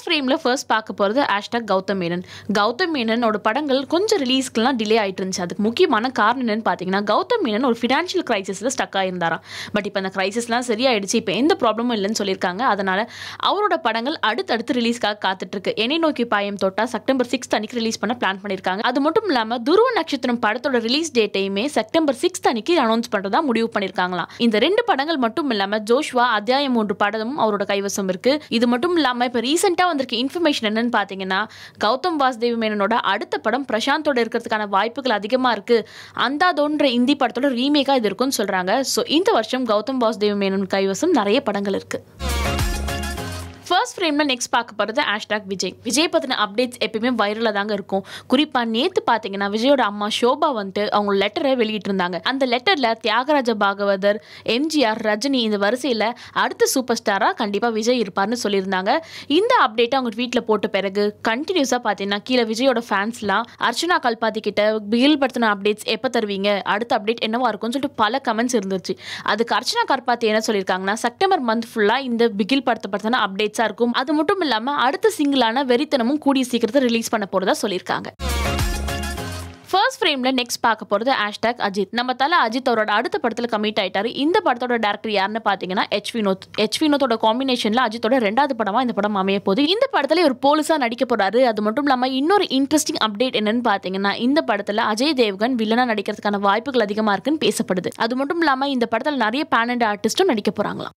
ஃப்ரேமில் ஃபர்ஸ்ட் பார்க்க போகிறது ஹேஷ்டாக் கௌதம் மேனன் கௌதம் மேனனோட படங்கள் கொஞ்சம் ரிலீஸ்க்குலாம் டிலே ஆயிட்டு இருந்துச்சு அதுக்கு முக்கியமான காரணம் என்னன்னு பார்த்தீங்கன்னா கௌதம் மேனன் ஒரு ஃபினான்ஷியல் கிரைசிஸில் ஸ்டக் ஆயிருந்தாராம் பட் இப்போ அந்த கிரைசிஸ்லாம் சரியாயிடுச்சு இப்போ எந்த ப்ராப்ளமும் இல்லைன்னு சொல்லியிருக்காங்க அதனால அவரோட படங்கள் அடுத்தடுத்து ரிலீஸ்க்காக காத்துட்டு இருக்கு என்னை நோக்கி பாயம் தொட்டா செப்டம்பர் சிக்ஸ்த் அன்னைக்கு ரிலீஸ் பண்ண பிளான் பண்ணியிருக்காங்க அது மட்டும் இல்லாமல் துருவ நட்சத்திரம் படத்தோட ரிலீஸ் டேட்டையுமே செப்டம்பர் சிக்ஸ்த் அன்னைக்கு அனௌன்ஸ் பண்ணுறதா முடிவு பண்ணியிருக்காங்களாம் இந்த ரெண்டு படங்கள் மட்டும் இல்லாமல் ஜோஷ்வா அத்தியாயம் மூன்று படமும் அவரோட கைவசம் இருக்கு இது மட்டும் இல்லாமல் இப்போ ரீசெண்டாக வந்திருக்க இன்ஃபர்மேஷன் என்னன்னு பார்த்தீங்கன்னா கௌதம் வாசுதேவ் மேனனோட அடுத்த படம் பிரசாந்தோட இருக்கிறதுக்கான வாய்ப்புகள் அதிகமாக இருக்கு அந்தாதோன்ற இந்தி படத்தோட ரீமேக்காக இது இருக்குன்னு சொல்றாங்க ஸோ இந்த வருஷம் கௌதம் வாசுதேவ் மேனன் கைவசம் நிறைய படங்கள் இருக்கு ஃபர்ஸ்ட் ஃப்ரேமில் நெக்ஸ்ட் பார்க்க போகிறது ஹேஷ்டாக் விஜய் விஜய் பற்றின அப்டேட்ஸ் எப்பயுமே வைரலாக தாங்க இருக்கும் குறிப்பாக நேற்று பார்த்தீங்கன்னா விஜயோட அம்மா ஷோபா வந்துட்டு அவங்க லெட்டரை வெளியிட்டிருந்தாங்க அந்த லெட்டரில் தியாகராஜ பாகவதர் எம்ஜிஆர் ரஜினி இந்த வரிசையில் அடுத்த சூப்பர் ஸ்டாராக கண்டிப்பாக விஜய் இருப்பார்னு சொல்லியிருந்தாங்க இந்த அப்டேட்டை அவங்க வீட்டில் போட்ட பிறகு கண்டினியூஸாக பார்த்தீங்கன்னா கீழே விஜயோட ஃபேன்ஸ்லாம் அர்ச்சனா கல்பாத்தி கிட்ட பிகில் படுத்தின அப்டேட்ஸ் எப்போ தருவீங்க அடுத்த அப்டேட் என்னவா இருக்கும்னு சொல்லிட்டு பல கமெண்ட்ஸ் இருந்துச்சு அதுக்கு அர்ச்சனா கல்பாத்தி என்ன சொல்லியிருக்காங்கன்னா செப்டம்பர் மந்த் ஃபுல்லாக இந்த பிகில் படத்தை பற்றின அப்டேட்ஸாக இருக்கும் அது மட்டும் இல்லாமல் அடுத்த சிங்கிளான வெறித்தனமும் கூடிய சீக்கிரத்தை ரிலீஸ் பண்ண போகிறதா சொல்லியிருக்காங்க ஃபர்ஸ்ட் ஃப்ரேமில் நெக்ஸ்ட் பார்க்க போகிறது ஹேஷ்டாக் அஜித் நம்ம தலை அஜித் அவரோட அடுத்த படத்தில் கமிட் ஆயிட்டாரு இந்த படத்தோட டேரக்டர் யாருன்னு பார்த்தீங்கன்னா எச் வினோத் எச் வினோத்தோட காம்பினேஷனில் அஜித்தோட ரெண்டாவது படமாக இந்த படம் அமைய போகுது இந்த படத்தில் ஒரு போலீஸாக நடிக்க போறாரு அது மட்டும் இல்லாமல் இன்னொரு இன்ட்ரெஸ்டிங் அப்டேட் என்னன்னு பார்த்தீங்கன்னா இந்த படத்தில் அஜய் தேவ்கன் வில்லனா நடிக்கிறதுக்கான வாய்ப்புகள் அதிகமாக இருக்குன்னு பேசப்படுது அது மட்டும் இல்லாமல் இந்த படத்தில் நிறைய பேனண்ட் ஆர்டிஸ்ட்டும் நடிக்க போகிறாங்களாம்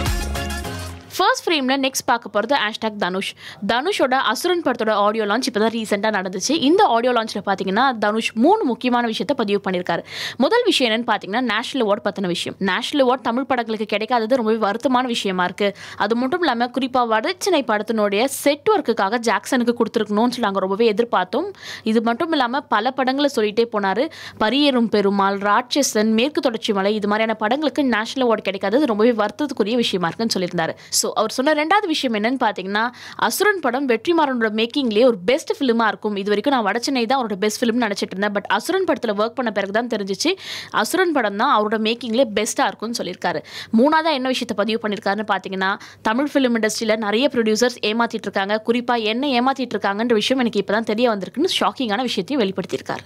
ஃபர்ஸ்ட் ஃப்ரேமில் நெக்ஸ்ட் பார்க்க போகிறது ஹேஷ்டாக் தனுஷ் தனுஷோட அசுரன் படத்தோட ஆடியோ லான்ச் இப்போ தான் ரீசெண்டாக நடந்துச்சு இந்த ஆடியோ லான்ச்சில் பார்த்தீங்கன்னா தனுஷ் மூணு முக்கியமான விஷயத்தை பதிவு பண்ணியிருக்காரு முதல் விஷயம் என்னன்னு பார்த்தீங்கன்னா நேஷனல் அவார்ட் பற்றின விஷயம் நேஷனல் அவார்ட் தமிழ் படங்களுக்கு கிடைக்காதது ரொம்பவே வருத்தமான விஷயமா இருக்குது அது மட்டும் இல்லாமல் குறிப்பாக வடச்சென்னை படத்தினுடைய செட் ஒர்க்குக்காக ஜாக்சனுக்கு கொடுத்துருக்கணும்னு சொல்லி நாங்கள் ரொம்பவே எதிர்பார்த்தோம் இது மட்டும் இல்லாமல் பல படங்களை சொல்லிட்டே போனார் பரியேறும் பெருமாள் ராட்சசன் மேற்கு தொடர்ச்சி மலை இது மாதிரியான படங்களுக்கு நேஷனல் அவார்டு கிடைக்காதது ரொம்பவே வருத்தத்துக்குரிய விஷயமா இருக்குன்னு சொல்லியிருந்தாரு ஸோ அவர் சொன்ன ரெண்டாவது விஷயம் என்னன்னு பார்த்தீங்கன்னா அசுரன் படம் வெற்றிமாறனோட மேக்கிங்லேயே ஒரு பெஸ்ட் ஃபிலிமாக இருக்கும் இது வரைக்கும் நான் வடச்சென்னை தான் அவரோட பெஸ்ட் ஃபிலிம்னு நினச்சிட்டு இருந்தேன் பட் அசுரன் படத்தில் ஒர்க் பண்ண பிறகு தான் தெரிஞ்சிச்சு அசுரன் படம் தான் அவரோட மேக்கிங்லேயே பெஸ்ட்டாக இருக்கும்னு சொல்லியிருக்காரு மூணாவதாக என்ன விஷயத்தை பதிவு பண்ணியிருக்காருன்னு பார்த்தீங்கன்னா தமிழ் ஃபிலிம் இண்டஸ்ட்ரியில் நிறைய ப்ரொடியூசர்ஸ் ஏமாத்திட்டு இருக்காங்க குறிப்பாக என்ன ஏமாத்திட்டு இருக்காங்கன்ற விஷயம் எனக்கு இப்போ தான் தெரிய வந்திருக்குன்னு ஷாக்கிங்கான விஷயத்தையும் வெளிப்படுத்தியிருக்காரு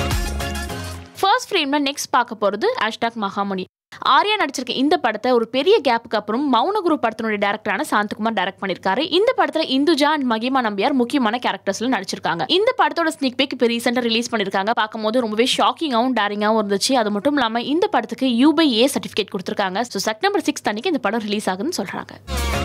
ஃபர்ஸ்ட் ஃப்ரேமில் நெக்ஸ்ட் பார்க்க போகிறது ஹேஷ்டாக் மகாமணி ஆர்யா நடிச்சிருக்க இந்த படத்தை ஒரு பெரிய கேப்புக்கு அப்புறம் மௌனகுரு படத்தினுடைய டேரக்டரான சாந்தகுமார் டைரக்ட் பண்ணியிருக்காரு இந்த படத்துல இந்துஜா அண்ட் மகிமா நம்பியார் முக்கியமான கேரக்டர்ஸ்ல நடிச்சிருக்காங்க இந்த படத்தோட ஸ்னிக் பேக் இப்போ ரீசெண்டாக ரிலீஸ் பண்ணியிருக்காங்க பார்க்கும்போது ரொம்பவே ஷாக்கிங்காகவும் டேரிங்காகவும் இருந்துச்சு அது மட்டும் இல்லாமல் இந்த படத்துக்கு யூபை ஏ சர்டிஃபிகேட் கொடுத்துருக்காங்க ஸோ செப்டம்பர் சிக்ஸ் அன்னைக்கு இந்த படம் ரிலீஸ் ஆகுதுன்னு சொல்றாங்க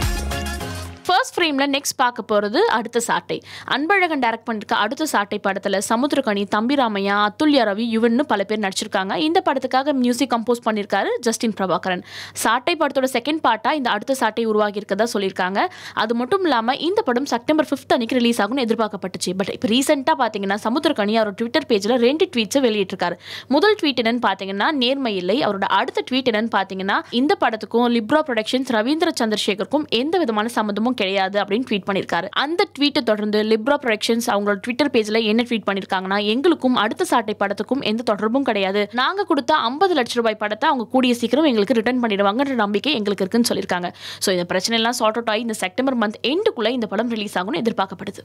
ஃபர்ஸ்ட் ஃப்ரேமில் நெக்ஸ்ட் பார்க்க போகிறது அடுத்த சாட்டை அன்பழகன் டைரக்ட் பண்ணிருக்க அடுத்த சாட்டை படத்தில் சமுத்திரகனி தம்பிராமையா அத்துல்யா ரவி யுவன்னு பல பேர் நடிச்சிருக்காங்க இந்த படத்துக்காக மியூசிக் கம்போஸ் பண்ணியிருக்காரு ஜஸ்டின் பிரபாகரன் சாட்டை படத்தோட செகண்ட் பார்ட்டாக இந்த அடுத்த சாட்டை உருவாகி இருக்கதா சொல்லியிருக்காங்க அது மட்டும் இல்லாமல் இந்த படம் செப்டம்பர் ஃபிஃப்த் அன்னைக்கு ரிலீஸ் ஆகும்னு எதிர்பார்க்கப்பட்டுச்சு பட் இப்போ ரீசெண்டாக பார்த்தீங்கன்னா சமுத்திரகனி அவரோட ட்விட்டர் பேஜில் ரெண்டு ட்வீட்ஸை வெளியிட்டிருக்காரு முதல் ட்வீட் என்னன்னு பார்த்தீங்கன்னா நேர்மை இல்லை அவரோட அடுத்த ட்வீட் என்னன்னு பார்த்தீங்கன்னா இந்த படத்துக்கும் லிப்ரா ப்ரொடக்ஷன்ஸ் ரவீந்திர சந்திரசேகருக்கும் எந்த விதமான சம்மந்தமும் கிடையாது அப்படின்னு ட்வீட் பண்ணியிருக்காரு அந்த ட்வீட்டை தொடர்ந்து லிப்ரா ப்ரொடக்ஷன்ஸ் அவங்களோட ட்விட்டர் பேஜில் என்ன ட்வீட் பண்ணியிருக்காங்கன்னா எங்களுக்கும் அடுத்த சாட்டை படத்துக்கும் எந்த தொடர்பும் கிடையாது நாங்கள் கொடுத்த ஐம்பது லட்ச ரூபாய் படத்தை அவங்க கூடிய சீக்கிரம் எங்களுக்கு ரிட்டர்ன் பண்ணிடுவாங்கன்ற நம்பிக்கை எங்களுக்கு இருக்குன்னு சொல்லியிருக்காங்க ஸோ இந்த பிரச்சனை எல்லாம் சார்ட் அவுட் ஆகி இந்த செப்டம்பர் மந்த் எண்டுக்குள்ளே இந்த படம் ரிலீஸ் ஆகும்னு எதிர்பார்க்கப்படுது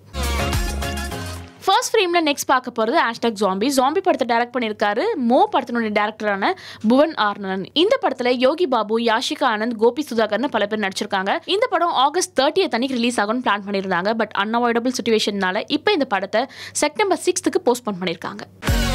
ஃபர்ஸ்ட் ஃப்ரேமில் நெக்ஸ்ட் பார்க்க போகிறது ஹேஷ்டாக் ஜாம்பி ஜாம்பி படத்தை டைரக்ட் பண்ணியிருக்காரு மோ படத்தினுடைய டேரக்டரான புவன் ஆர்னன் இந்த படத்தில் யோகி பாபு யாஷிகா ஆனந்த் கோபி சுதாகர்னு பல பேர் நடிச்சிருக்காங்க இந்த படம் ஆகஸ்ட் தேர்ட்டியத் அன்னைக்கு ரிலீஸ் ஆகும்னு பிளான் பண்ணியிருந்தாங்க பட் அன்அவாய்டபிள் சுச்சுவேஷன்னால இப்போ இந்த படத்தை செப்டம்பர் சிக்ஸ்த்துக்கு போஸ்ட்போன் பண்ணியிருக்காங்க